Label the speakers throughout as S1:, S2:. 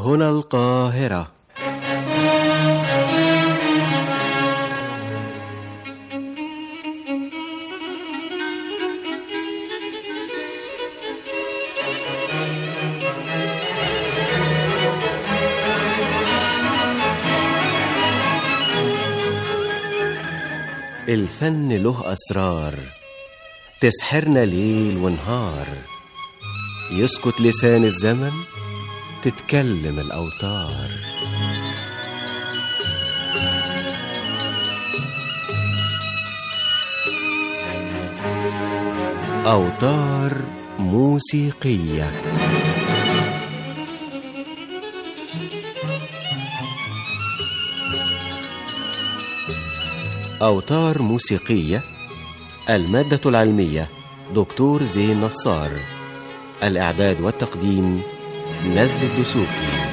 S1: هنا القاهرة الفن له أسرار تسحرنا ليل ونهار يسكت لسان الزمن تتكلم الأوتار أوتار موسيقية أوتار موسيقية المادة العلمية دكتور زين نصار الإعداد والتقديم نزل الدسوقي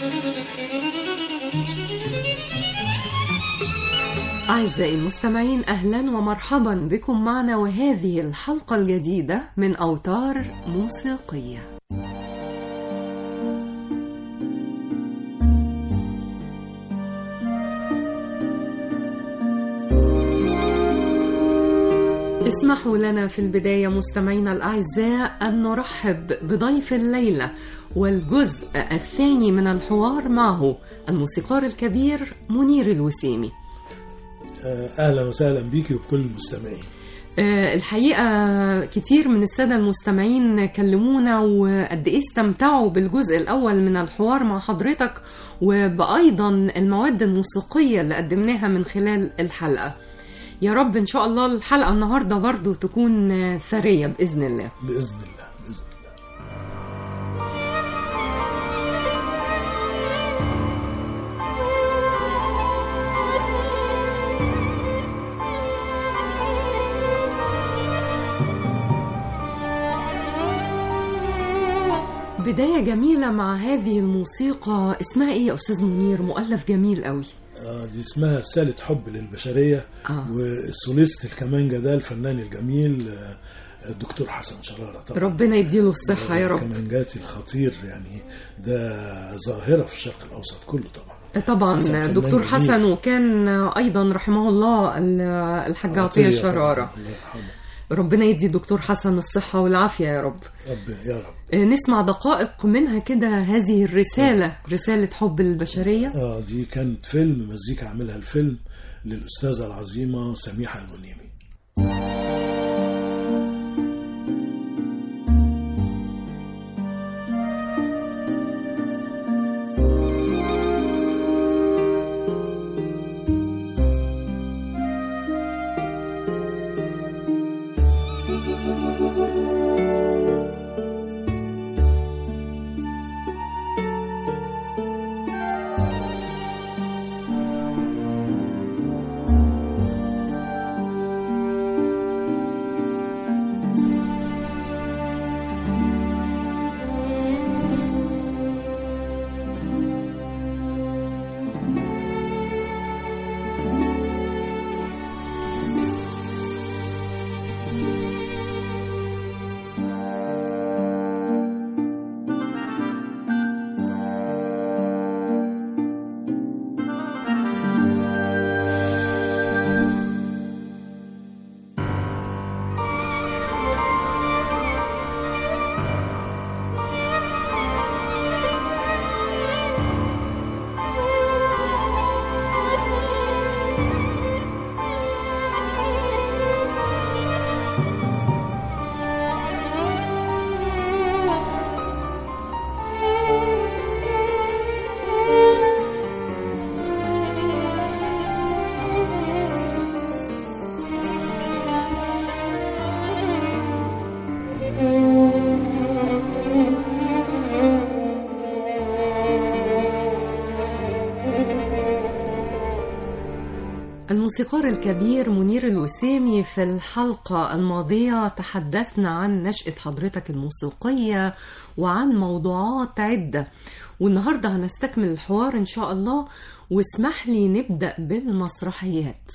S2: أعزائي المستمعين أهلا ومرحبا بكم معنا وهذه الحلقة الجديدة من أوتار موسيقية اسمحوا لنا في البداية مستمعينا الأعزاء أن نرحب بضيف الليلة والجزء الثاني من الحوار معه الموسيقار الكبير منير الوسيمي
S3: اهلا وسهلا بيكي وبكل المستمعين
S2: آه، الحقيقة كتير من السادة المستمعين كلمونا وقد إيه استمتعوا بالجزء الأول من الحوار مع حضرتك وبأيضا المواد الموسيقية اللي قدمناها من خلال الحلقة يا رب إن شاء الله الحلقة النهاردة برضو تكون آه، ثرية بإذن الله
S3: باذن الله باذن الله
S2: بداية جميلة مع هذه الموسيقى اسمها إيه يا أستاذ منير مؤلف جميل قوي
S3: آه دي اسمها رساله حب للبشريه
S2: آه.
S3: والسوليست الكمانجه ده الفنان الجميل آه، الدكتور حسن شراره طبعا
S2: ربنا يديله الصحة يا رب
S3: كمانجاتي الخطير يعني ده ظاهره في الشرق الاوسط كله طبعا
S2: طبعا
S3: حسن فنان
S2: دكتور
S3: جميل.
S2: حسن وكان ايضا رحمه الله ال- الحاج عطيه
S3: طبعاً،
S2: شراره
S3: الله يرحمه
S2: ربنا يدي الدكتور حسن الصحه والعافيه يا رب
S3: رب يا رب
S2: آه، نسمع دقائق منها كده هذه الرساله رساله حب البشريه
S3: اه دي كانت فيلم مزيكا عاملها الفيلم للاستاذه العظيمه سميحه الغنيمي
S2: الموسيقار الكبير منير الوسيمي في الحلقة الماضية تحدثنا عن نشأة حضرتك الموسيقية وعن موضوعات عدة والنهاردة هنستكمل الحوار إن شاء الله واسمح لي نبدأ بالمسرحيات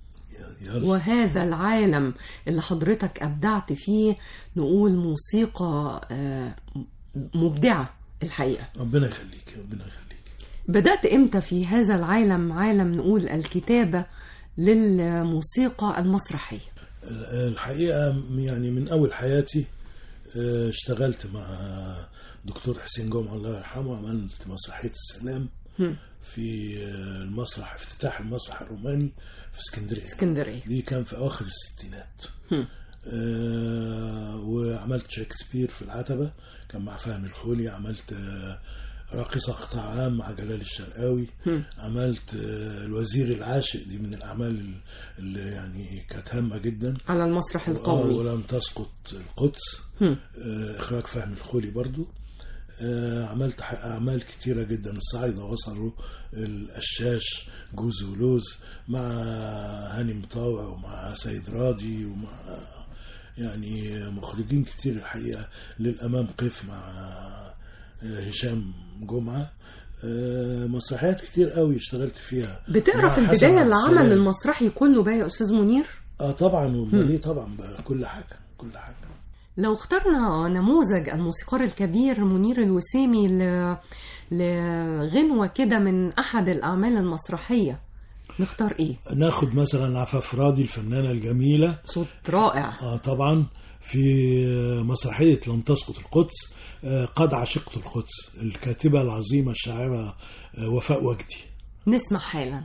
S3: يلا
S2: وهذا العالم اللي حضرتك أبدعت فيه نقول موسيقى آه، مبدعة الحقيقة
S3: ربنا يخليك ربنا يخليك
S2: بدأت إمتى في هذا العالم عالم نقول الكتابة للموسيقى المسرحية
S3: الحقيقة يعني من أول حياتي آه، اشتغلت مع دكتور حسين جمعة الله يرحمه عملت مسرحية السلام
S2: هم.
S3: في آه، المسرح افتتاح المسرح الروماني في اسكندرية
S2: اسكندرية
S3: دي كان في أواخر الستينات
S2: هم.
S3: آه، وعملت شكسبير في العتبة كان مع فهمي الخولي عملت آه، راقصة قطاع عام مع جلال الشرقاوي
S2: هم.
S3: عملت آه، الوزير العاشق دي من الأعمال اللي يعني كانت هامة جدا
S2: على المسرح
S3: آه،
S2: القومي
S3: ولم تسقط القدس
S2: هم.
S3: آه، إخراج فهمي الخولي برضو آه، عملت ح- أعمال كتيرة جدا الصعيدة وصلوا القشاش جوز ولوز مع هاني مطاوع ومع سيد راضي ومع يعني مخرجين كتير الحقيقة للأمام قف مع آه، هشام جمعة آه، مسرحيات كتير قوي اشتغلت فيها
S2: بتقرا
S3: مع
S2: في
S3: حسن
S2: البداية
S3: عبد
S2: العمل
S3: السلام.
S2: المسرحي كله بقى يا أستاذ منير
S3: اه طبعا امال ايه طبعا بقى كل حاجه كل حاجه
S2: لو اخترنا نموذج الموسيقار الكبير منير الوسيمي ل... لغنوة كده من أحد الأعمال المسرحية نختار إيه؟
S3: ناخد مثلا عفاف راضي الفنانه الجميله
S2: صوت رائع
S3: اه طبعا في مسرحيه لم تسقط القدس آه قد عشقت القدس الكاتبه العظيمه الشاعره آه وفاء وجدي
S2: نسمع حالا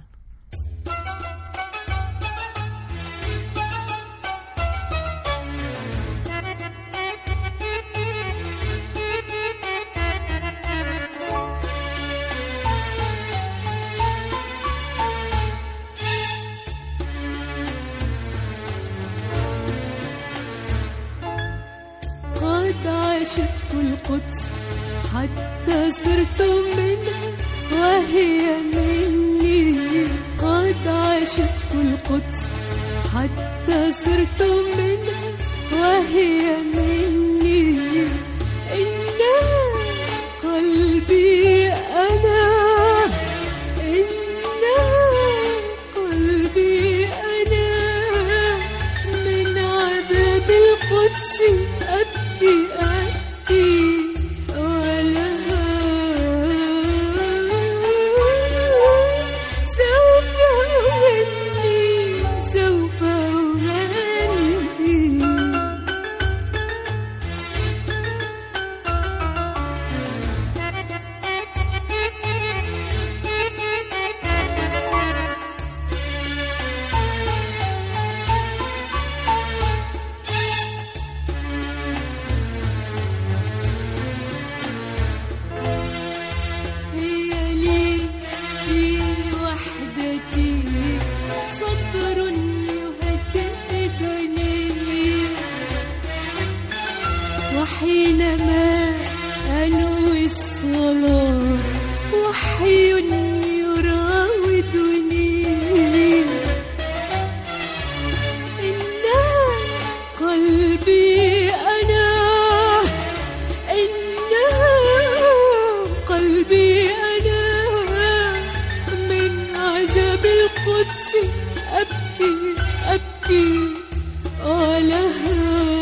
S4: قد عشقت القدس حتى صرت منها وهي مني قد عشقت القدس حتى صرت منها وهي مني إنها قلبي أنا إنها قلبي أنا من عذاب القدس أبكي أبكي ولها سوف أغني سوف أغني هي لي في وحدتي صبر يهددني وحينما أنوي الصلاة وحي يراودني إنها قلبي أنا إنها قلبي أنا من عذاب القدس أبكي أبكي ولها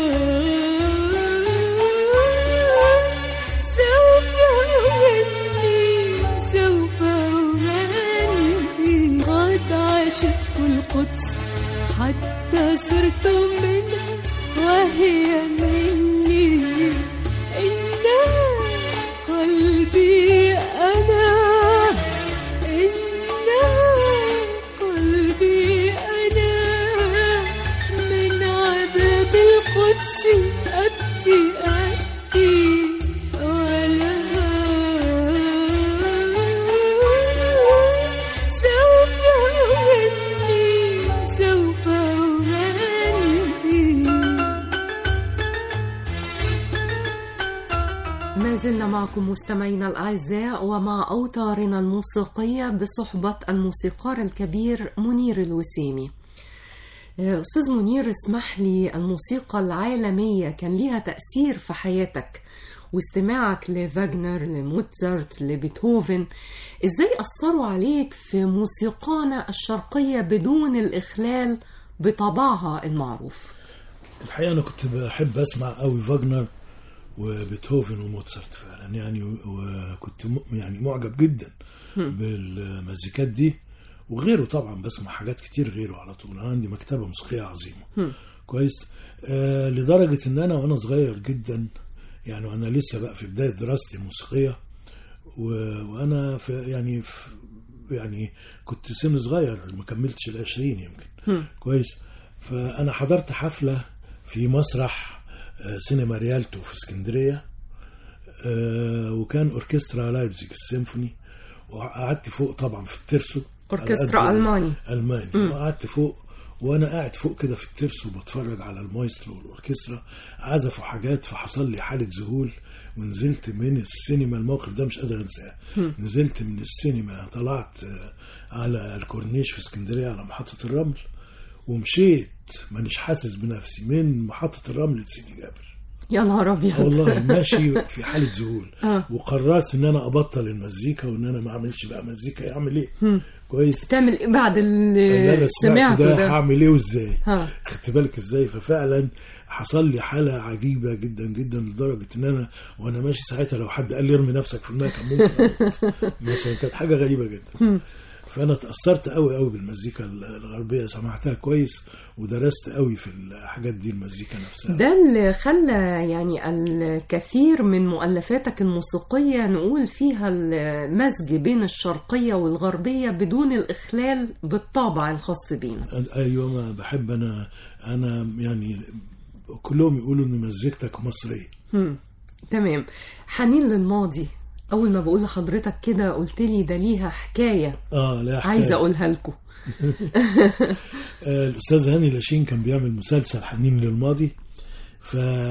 S4: سوف أغني سوف أغني قد عشقت القدس حتى صرت منها وهي مني إنها قلبي أنا إنها قلبي أنا من عذاب القدس أبكي أبكي ولها سوف أغني سوف أغني
S2: ما زلنا معكم مستمعينا الأعزاء ومع أوتارنا الموسيقية بصحبة الموسيقار الكبير منير الوسيمي أستاذ منير اسمح لي الموسيقى العالمية كان ليها تأثير في حياتك واستماعك لفاجنر لموتزارت لبيتهوفن ازاي أثروا عليك في موسيقانا الشرقية بدون الإخلال بطبعها المعروف
S3: الحقيقه انا كنت بحب اسمع قوي فاجنر وبيتهوفن وموتسارت فعلا يعني و- وكنت م- يعني معجب جدا بالمزيكات دي وغيره طبعا بسمع حاجات كتير غيره على طول انا عندي مكتبه موسيقيه عظيمه كويس آه لدرجه ان انا وانا صغير جدا يعني وانا لسه بقى في بدايه دراستي الموسيقيه و- وانا في يعني في يعني كنت سن صغير ما كملتش العشرين يمكن كويس فانا حضرت حفله في مسرح آه، سينما ريالتو في اسكندريه آه، وكان اوركسترا لايبزيج السيمفوني وقعدت فوق طبعا في الترسو
S2: أوركسترا
S3: على قد-
S2: ألماني.
S3: الماني وقعدت فوق وانا قاعد فوق كده في الترس وبتفرج على المايسترو والاوركسترا عزفوا حاجات فحصل لي حاله ذهول ونزلت من السينما الموقف ده مش قادر انساه نزلت من السينما طلعت آه، على الكورنيش في اسكندريه على محطه الرمل ومشيت مانيش حاسس بنفسي من محطه الرمل لسيدي جابر
S2: يا نهار ابيض
S3: والله ماشي في حاله ذهول
S2: آه.
S3: وقررت ان انا ابطل المزيكا وان انا ما اعملش بقى مزيكا يعمل ايه كويس
S2: تعمل ايه بعد
S3: اللي
S2: اللي
S3: انا سمعته
S2: سمعته
S3: ده
S2: ده
S3: هعمل ايه وازاي
S2: ها.
S3: خدت بالك ازاي ففعلا حصل لي حاله عجيبه جدا جدا لدرجه ان انا وانا ماشي ساعتها لو حد قال لي ارمي نفسك في الماء كان ممكن أموت. مثلا كانت حاجه غريبه جدا فانا اتاثرت قوي قوي بالمزيكا الغربيه سمعتها كويس ودرست قوي في الحاجات دي المزيكا نفسها
S2: ده اللي خلى يعني الكثير من مؤلفاتك الموسيقية نقول فيها المزج بين الشرقية والغربية بدون الإخلال بالطابع الخاص بينا
S3: ايوه ما بحب انا انا يعني كلهم يقولوا ان مزيكتك مصريه
S2: هم. تمام حنين للماضي أول ما بقول لحضرتك كده قلت لي ده ليها حكاية
S3: اه لا حكاية.
S2: عايزة أقولها لكم
S3: آه، الاستاذ هاني لاشين كان بيعمل مسلسل حنين للماضي ف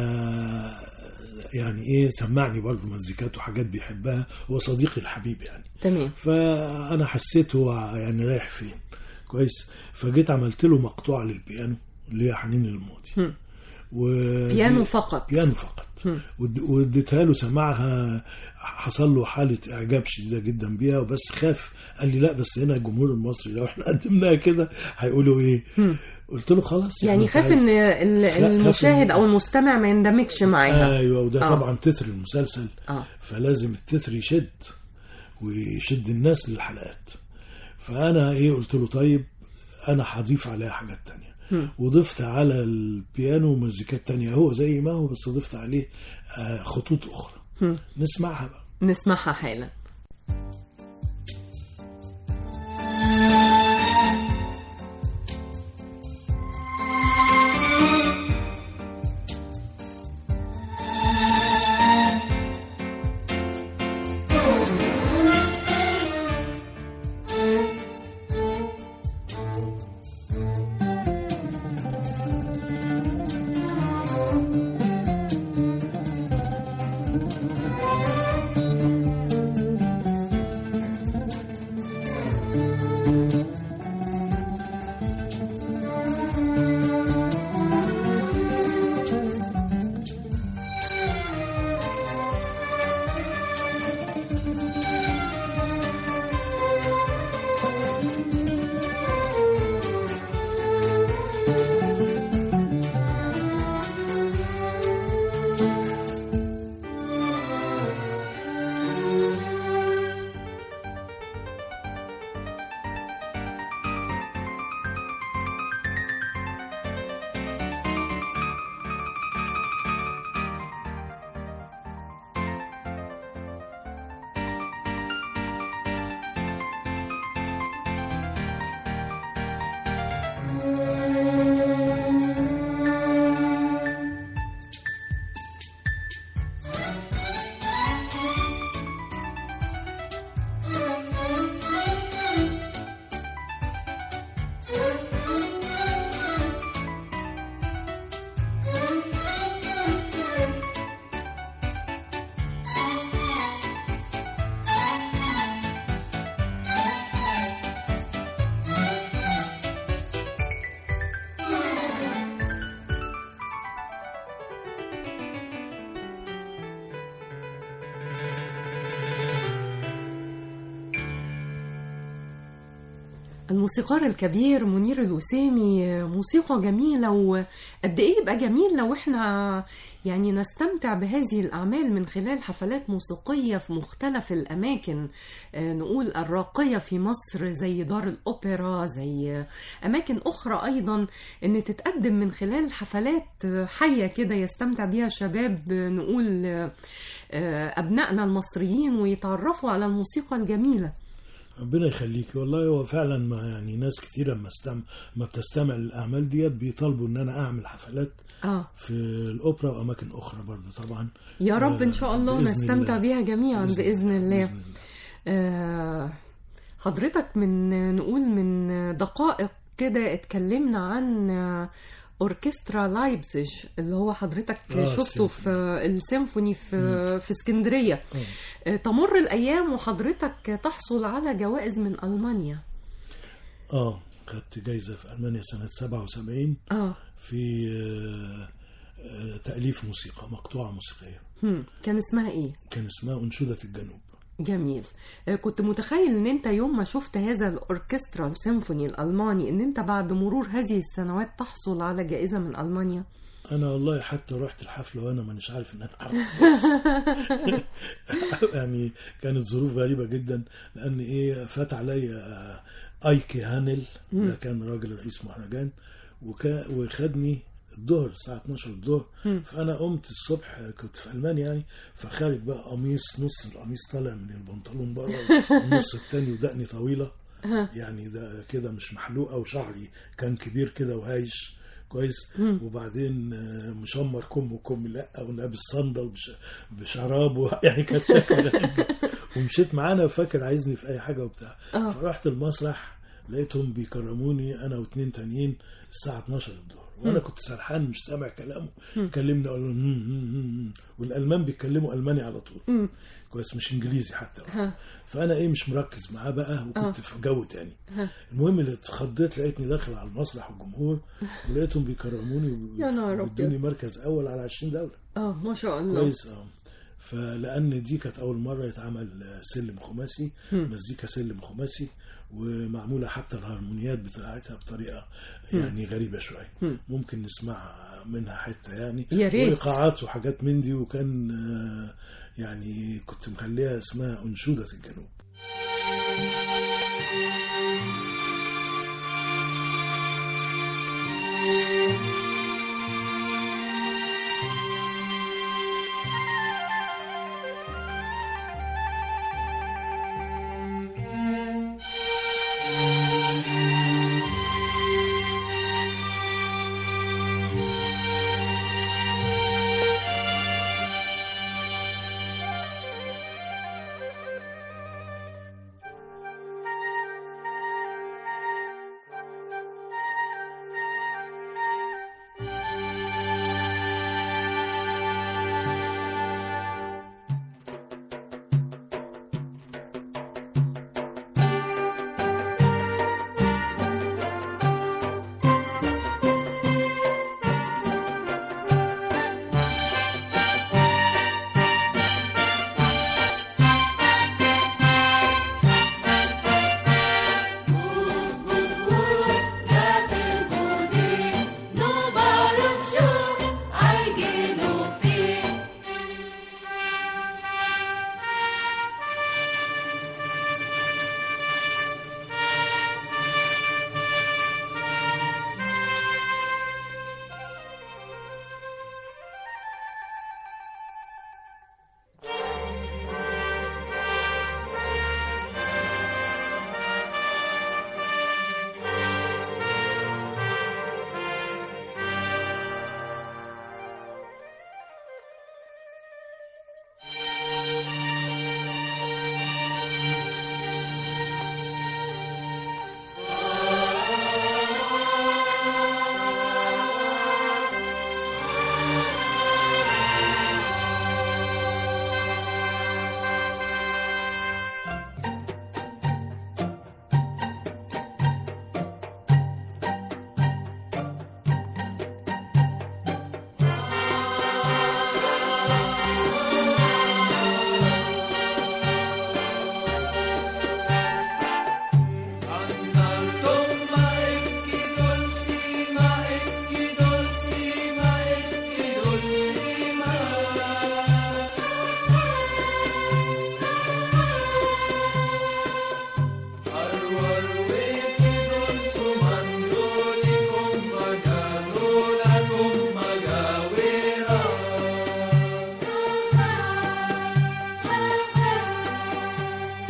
S3: يعني ايه سمعني برضه مزيكات وحاجات بيحبها هو صديقي الحبيب يعني
S2: تمام
S3: فانا حسيت هو يعني رايح فين كويس فجيت عملت له مقطوعه للبيانو اللي هي حنين للماضي و
S2: بيانو فقط
S3: بيانو فقط ود- واديتها له سمعها حصل له حاله اعجاب شديده جدا بيها وبس خاف قال لي لا بس هنا الجمهور المصري لو احنا قدمناها كده هيقولوا ايه قلت له خلاص
S2: يعني
S3: أنت
S2: خاف
S3: عايز-
S2: ان ال-
S3: خاف إن-
S2: المشاهد او المستمع ما يندمجش معاها
S3: ايوه وده
S2: آه.
S3: طبعا تتر المسلسل
S2: اه
S3: فلازم التتر يشد ويشد الناس للحلقات فانا ايه قلت له طيب انا هضيف عليها حاجات تانية وضفت على البيانو مزيكات تانية هو زي ما هو بس ضفت عليه آه، خطوط اخرى نسمعها بقى
S2: نسمعها حالا
S4: Thank
S2: الموسيقار الكبير منير الوسيمي موسيقى جميلة وقد إيه يبقى جميل لو إحنا يعني نستمتع بهذه الأعمال من خلال حفلات موسيقية في مختلف الأماكن آه، نقول الراقية في مصر زي دار الأوبرا زي أماكن أخرى أيضا إن تتقدم من خلال حفلات حية كده يستمتع بيها شباب نقول آه، أبنائنا المصريين ويتعرفوا على الموسيقى الجميلة
S3: ربنا يخليك والله هو فعلا ما يعني ناس كتيرة ما استم... ما بتستمع للأعمال ديت بيطالبوا إن أنا أعمل حفلات
S2: آه
S3: في الأوبرا وأماكن أخرى برضو طبعا
S2: يا رب إن شاء الله
S3: بإذن
S2: نستمتع
S3: الله.
S2: بيها جميعا بإذن الله
S3: بإذن الله.
S2: آه، حضرتك من نقول من دقائق كده اتكلمنا عن آه، اوركسترا لايبزيج اللي هو حضرتك
S3: آه،
S2: شفته في السيمفوني في في اسكندريه
S3: آه.
S2: آه، تمر الايام وحضرتك تحصل على جوائز من المانيا
S3: اه خدت جايزة في ألمانيا سنة 77
S2: اه
S3: في آه، آه، تأليف موسيقى مقطوعة موسيقية
S2: هم، كان اسمها ايه
S3: كان اسمها أنشودة الجنوب
S2: جميل آه، كنت متخيل ان انت يوم ما شفت هذا الاوركسترا السيمفوني الالماني ان انت بعد مرور هذه السنوات تحصل على جائزه من المانيا
S3: انا والله حتى رحت الحفله وانا مانيش عارف ان انا عارف يعني كانت ظروف غريبه جدا لان ايه فات عليا ايكي هانل ده كان راجل رئيس مهرجان وكا وخدني الظهر الساعة 12 الظهر فأنا قمت الصبح كنت في ألمانيا يعني فخارج بقى قميص نص القميص طالع من البنطلون بره والنص التاني ودقني طويلة يعني ده كده مش محلوقة وشعري كان كبير كده وهايش كويس وبعدين آه، مشمر كم وكم لا ولابس صندل بش- بشراب و- يعني كانت شكل غريب جدا. ومشيت معانا فاكر عايزني في اي حاجه وبتاع
S2: آه.
S3: فرحت المسرح لقيتهم بيكرموني انا واتنين تانيين الساعه 12 الظهر وانا كنت سرحان مش سامع كلامه كلمني اقول لهم "هم، هم، هم، هم". والالمان بيتكلموا الماني على طول كويس مش انجليزي حتى فانا ايه مش مركز معاه بقى وكنت في جو تاني المهم اللي اتخضيت لقيتني داخل على المسرح والجمهور ولقيتهم بيكرموني وب-
S2: يا نهار أبيض.
S3: وبيدوني مركز اول على 20 دوله
S2: اه ما شاء الله
S3: كويس اه فلان دي كانت اول مره يتعمل سلم خماسي مزيكا سلم خماسي ومعموله حتى الهارمونيات بتاعتها بطريقه يعني غريبه شويه ممكن نسمع منها حته يعني
S2: يا ريت.
S3: وايقاعات وحاجات من دي وكان آه، يعني كنت مخليها اسمها انشوده الجنوب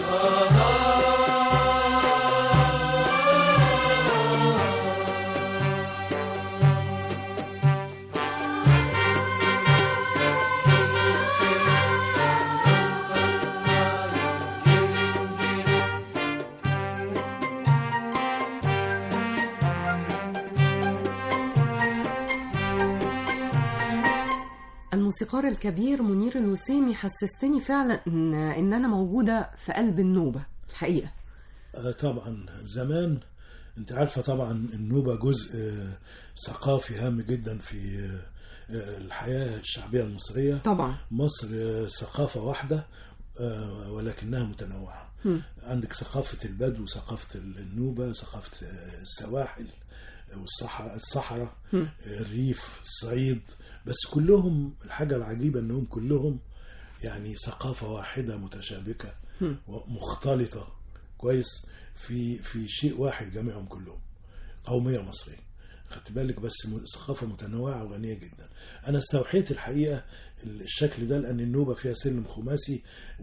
S2: الموسيقار الكبير منير الوسيمي حسستني فعلا ان ان انا موجوده في قلب النوبه الحقيقه
S3: آه، طبعا زمان انت عارفه طبعا النوبه جزء آه، ثقافي هام جدا في آه، الحياه الشعبيه المصريه
S2: طبعا
S3: مصر آه، ثقافه واحده آه، ولكنها متنوعه
S2: هم.
S3: عندك ثقافه البدو ثقافه النوبه ثقافه آه، السواحل والصحراء الصحراء
S2: هم.
S3: الريف الصعيد بس كلهم الحاجه العجيبه انهم كلهم يعني ثقافه واحده متشابكه
S2: هم.
S3: ومختلطه كويس في في شيء واحد جامعهم كلهم قوميه مصريه خدت بالك بس م- ثقافه متنوعه وغنيه جدا انا استوحيت الحقيقه الشكل ده لان النوبه فيها سلم خماسي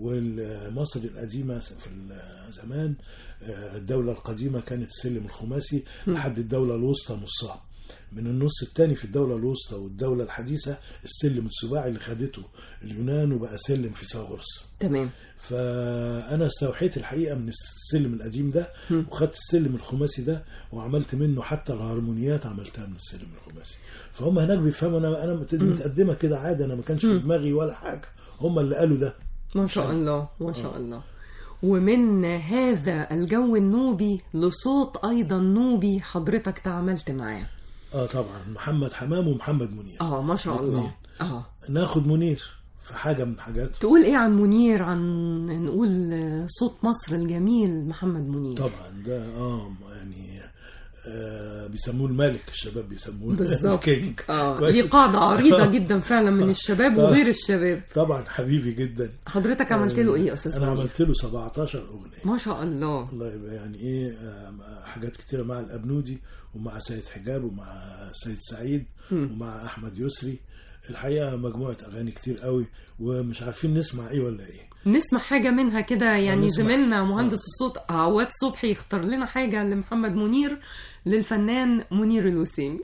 S3: ومصر القديمه في زمان آه، الدوله القديمه كانت السلم الخماسي لحد الدوله الوسطى نصها من النص الثاني في الدولة الوسطى والدولة الحديثة السلم السباعي اللي خدته اليونان وبقى سلم فيثاغورس
S2: تمام
S3: فانا استوحيت الحقيقه من السلم القديم ده وخدت السلم الخماسي ده وعملت منه حتى الهارمونيات عملتها من السلم الخماسي فهم هناك بيفهموا انا انا مت- متقدمه كده عادي انا ما كانش في دماغي ولا حاجه هم اللي قالوا ده
S2: ما شاء الله ما شاء الله ومن هذا الجو النوبي لصوت ايضا نوبي حضرتك تعاملت معاه
S3: اه طبعا محمد حمام ومحمد منير
S2: اه ما شاء الله اه
S3: ناخد منير في حاجه من حاجاته
S2: تقول ايه عن منير عن نقول صوت مصر الجميل محمد منير
S3: طبعا ده اه يعني آه بيسموه الملك الشباب بيسموه
S2: بالظبط
S3: الكينج
S2: اه
S3: كويس؟
S2: دي قاعدة عريضة جدا فعلا من الشباب
S3: طبعا.
S2: وغير الشباب
S3: طبعا حبيبي جدا
S2: حضرتك عملت له ايه يا استاذ
S3: انا
S2: منير؟
S3: عملت له 17 اغنيه
S2: ما شاء الله
S3: الله يبقى يعني ايه آه، حاجات كتيرة مع الأبنودي ومع سيد حجاب ومع سيد سعيد ومع أحمد يسري الحقيقة مجموعة أغاني كتير قوي ومش عارفين نسمع إيه ولا إيه
S2: نسمع حاجة منها كده يعني
S3: نسمع.
S2: زميلنا مهندس الصوت عواد صبحي يختار لنا حاجة لمحمد منير للفنان منير الوسيمي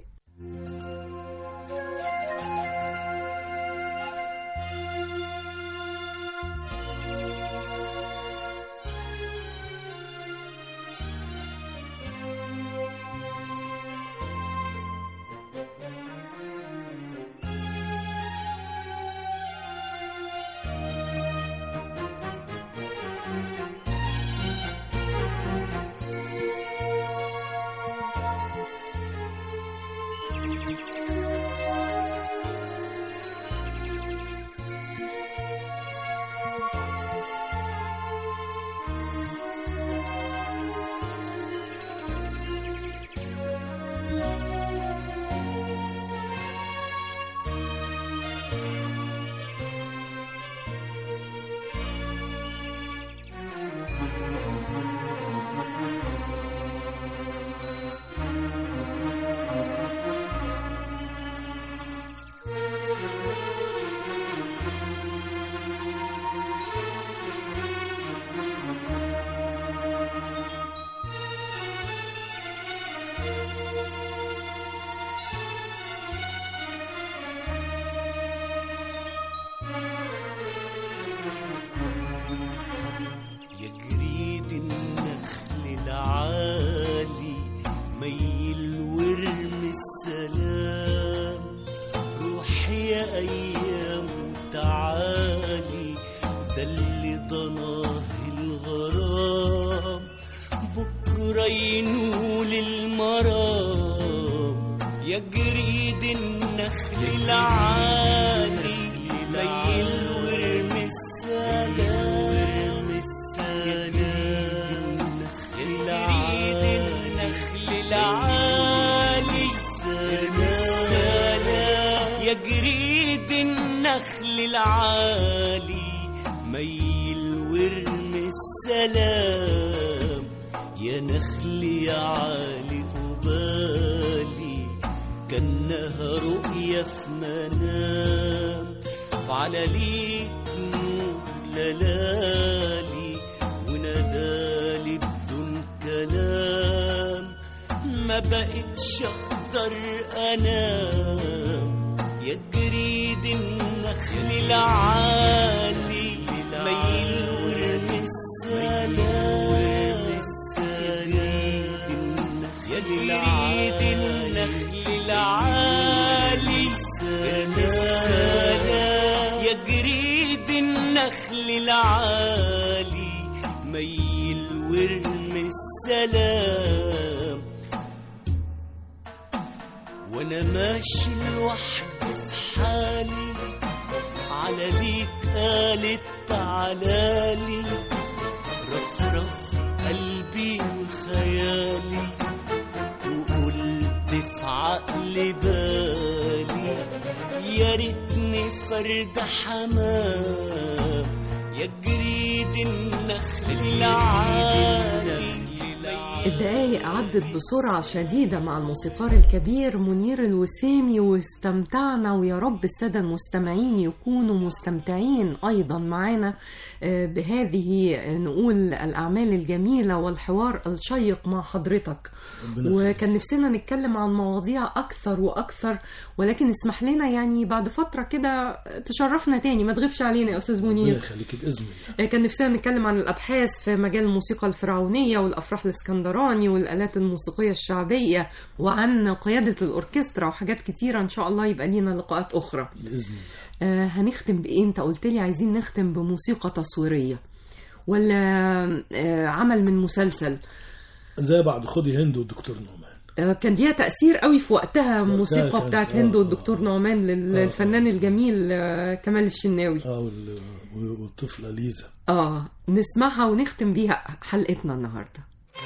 S5: يا جريد النخل العالي ميل ورم السلام روح يا ايام وتعالي ده اللي ضناه الغرام بكره ينول المرام يا جريد النخل العالي ميل ورم السلام جريد النخل العالي السلام يا جريد النخل العالي ميل ورم السلام يا نخل يا عالي قبالي كأنها رؤية في منام فعلى ليك نور للالي ونادى ما بقتش اقدر انام يا جريد النخل العالي ميل ورمي السلام يا جريد النخل العالي ارمي السلام يا جريد النخل العالي ميل وارمي السلام وانا ماشي لوحدي في حالي على ديك قالت تعالالي رفرف قلبي وخيالي وقلت في عقل بالي يا ريتني فرد حمام يا جريد النخل العالي
S2: الدقايق عدت بسرعة شديدة مع الموسيقار الكبير منير الوسيمي واستمتعنا ويا رب السادة المستمعين يكونوا مستمتعين أيضا معنا آه، بهذه آه، نقول الأعمال الجميلة والحوار الشيق مع حضرتك
S3: ربنا يخليك.
S2: وكان نفسنا نتكلم عن مواضيع أكثر وأكثر ولكن اسمح لنا يعني بعد فترة كده تشرفنا تاني ما تغيبش علينا يا أستاذ
S3: ربنا
S2: منير
S3: يخليك باذن الله
S2: كان نفسنا نتكلم عن الأبحاث في مجال الموسيقى الفرعونية والأفراح الإسكندراني والآلات الموسيقية الشعبية وعن قيادة الأوركسترا وحاجات كتيرة إن شاء الله يبقى لينا لقاءات أخرى
S3: باذن الله
S2: آه هنختم بإيه أنت قلت لي عايزين نختم بموسيقى تصويرية ولا آه عمل من مسلسل
S3: زي بعض خدي هند والدكتور نعمان
S2: آه، كان ليها تأثير قوي في وقتها الموسيقى
S3: كانت-
S2: بتاعت
S3: آه،
S2: هند
S3: آه.
S2: والدكتور نعمان لل-
S3: آه، آه.
S2: للفنان الجميل آه، كمال الشناوي
S3: اه وال- والطفله ليزا
S2: اه نسمعها ونختم بيها حلقتنا النهارده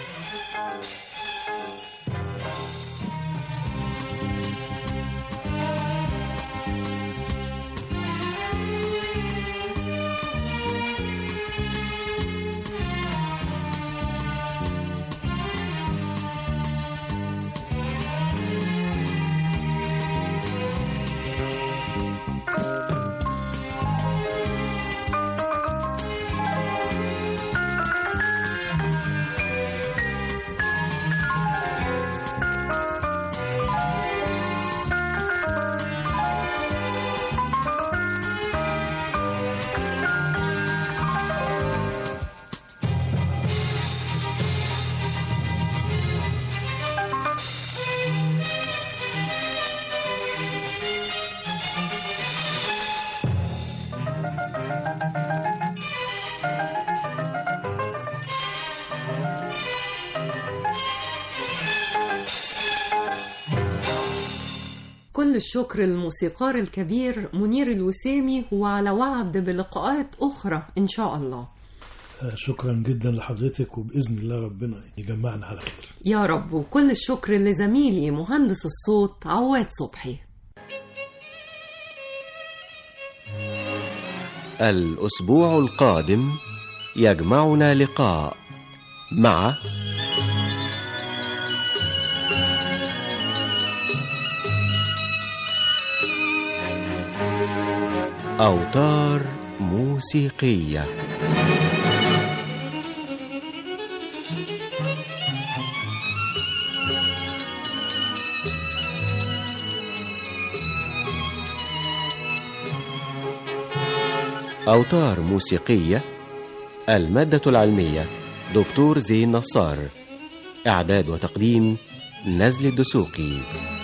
S2: كل الشكر للموسيقار الكبير منير الوسيمي وعلى وعد بلقاءات أخرى إن شاء الله
S3: آه، شكرا جدا لحضرتك وباذن الله ربنا يجمعنا على خير
S2: يا رب وكل الشكر لزميلي مهندس الصوت عواد صبحي
S1: الأسبوع القادم يجمعنا لقاء مع أوتار موسيقية أوتار موسيقية المادة العلمية دكتور زين نصار إعداد وتقديم نزل الدسوقي